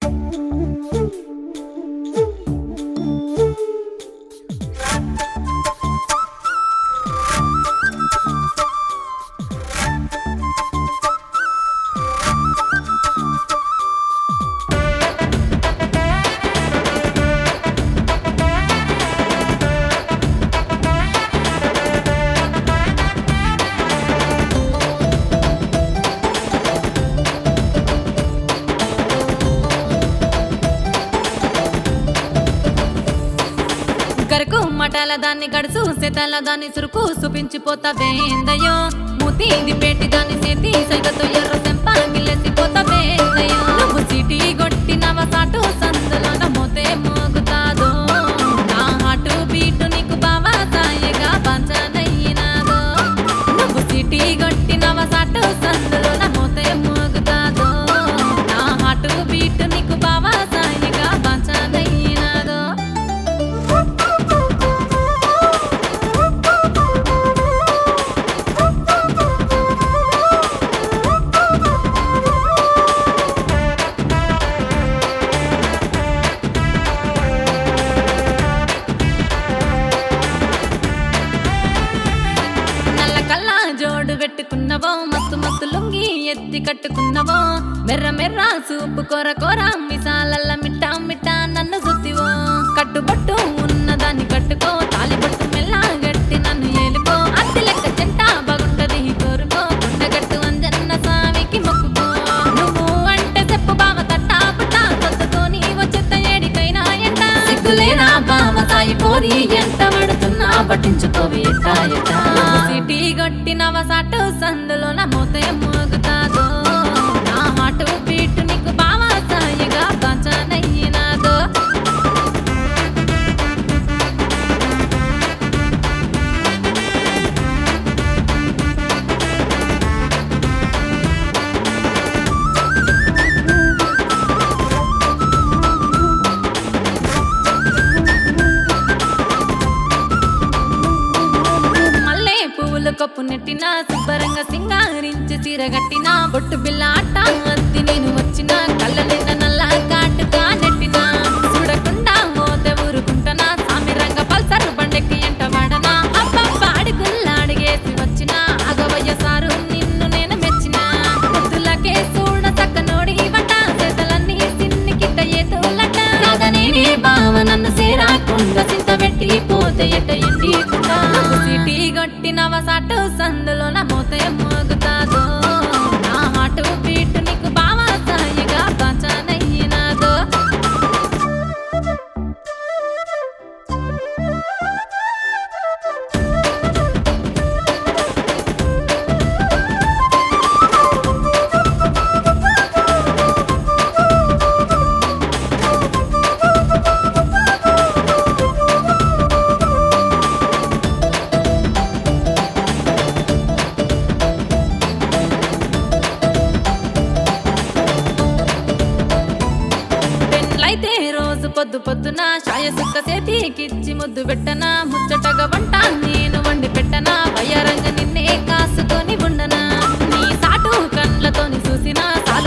గరకు మటాల దాన్ని గడుసు సెతాల దాన్ని సురుకు చూపించిపోతావేందయ్యో మూతీది పెట్టి దాన్ని సేతి సైగతో ఎర్ర సెంప గిల్లెసి పోతావేందయ్యో నువ్వు సిటీ కొట్టినవ సాటు సందులోన మోతే మోగుతాదో నా హాటు బీటు నీకు బావా సాయగా పంచనయ్యినాదో నువ్వు సిటీ కొట్టినవ సాటు సందులోన మోతే మోగుతాదో నా హాటు బీటు నీకు బావా సాయగా పంచనయ్యినాదో నల్ల కల్లా జోడు పెట్టుకున్నవో మస్తు మస్తు లుంగి ఎత్తి కట్టుకున్నవో మెర్ర మెర్ర సూపు కూర కూర మిసాలల్ల మిట్టా మిట్టా నన్ను సుత్తివో కట్టుబట్టు ఉన్నదాన్ని కట్టుకో తాలిబట్టు మెల్లా గట్టి నన్ను ఏలుకో అత్తి లెక్క చెంట బాగుంటది కోరుకో కొండగట్టు అంజన్న స్వామికి మొక్కుకో నువ్వు అంటే చెప్పు బావ తట్టా పుట్టా సొత్తుతోని వచ్చేత్త ఏడికైనా ఎంట సిగ్గులేనా బావ సాయి పోరి ఎంట పడుతున్నా పట్టించుకోవి ఎట్ట ఎట్ట సిటీ కొట్టినవ సాటు సందులో నా మోతే మోగుతాదో నా హాటు పీటు నీకు బావ సాయిగా బాచనయ్యినాదో మల్లె పువ్వుల కప్పు నెట్టిన శుభ్రంగా సింగారించి చీరగట్టిన బొట్టు బిల్ల ఆట అత్తి నేను వచ్చిన కళ్ళ నిన్న నల్ల కాటుగా నెట్టిన చూడకుండా మోతే ఊరుకుంటనా సామి రంగ పల్సర్ బండెక్కి ఎంట వాడనా అబ్బబ్బ అడుగుల్లా అడిగేసి వచ్చిన అగవయ్య సారు నిన్ను నేను మెచ్చిన పొద్దులకే చూడ చక్కనోడి వంట చేతలన్నీ సిన్ని కిట్ట ఏతోలట కాదనేనే బావ నన్ను సేరాకుండా చింత పెట్టి పోతే ఎట్ట ఇంటి సిటీ కొట్టినవ సాటు సందులో నా మోతే మోగుతాదో నా హాటు బీటు నీకు బావ సాయిగా బాచనయ్యినాదో పెళ్ళైతే రోజు పొద్దు పొద్దున చాయ సుక్క చేతికిచ్చి ముద్దు పెట్టనా ముచ్చటగా వంట నేను వండి పెట్టనా వయ్యారంగ నిన్నే కాసుకొని ఉండనా నీ సాటు కండ్లతోని చూసినా